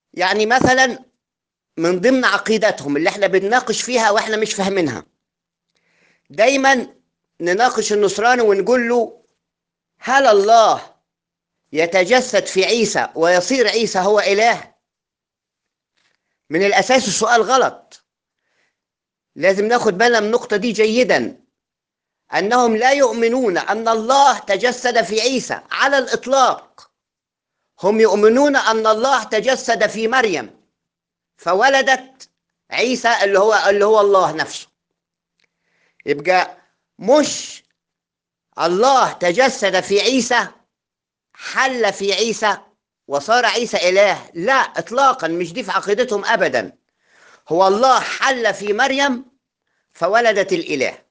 يعني مثلا من ضمن عقيدتهم اللي احنا بنناقش فيها واحنا مش فاهمينها دايما نناقش النصراني ونقول له هل الله يتجسد في عيسى ويصير عيسى هو إله من الأساس السؤال غلط لازم ناخد بالنا من النقطة دي جيدا أنهم لا يؤمنون أن الله تجسد في عيسى على الإطلاق هم يؤمنون أن الله تجسد في مريم فولدت عيسى اللي هو اللي هو الله نفسه يبقى مش الله تجسد في عيسى حل في عيسى وصار عيسى إله لا إطلاقا مش دي في عقيدتهم أبدا هو الله حل في مريم فولدت الإله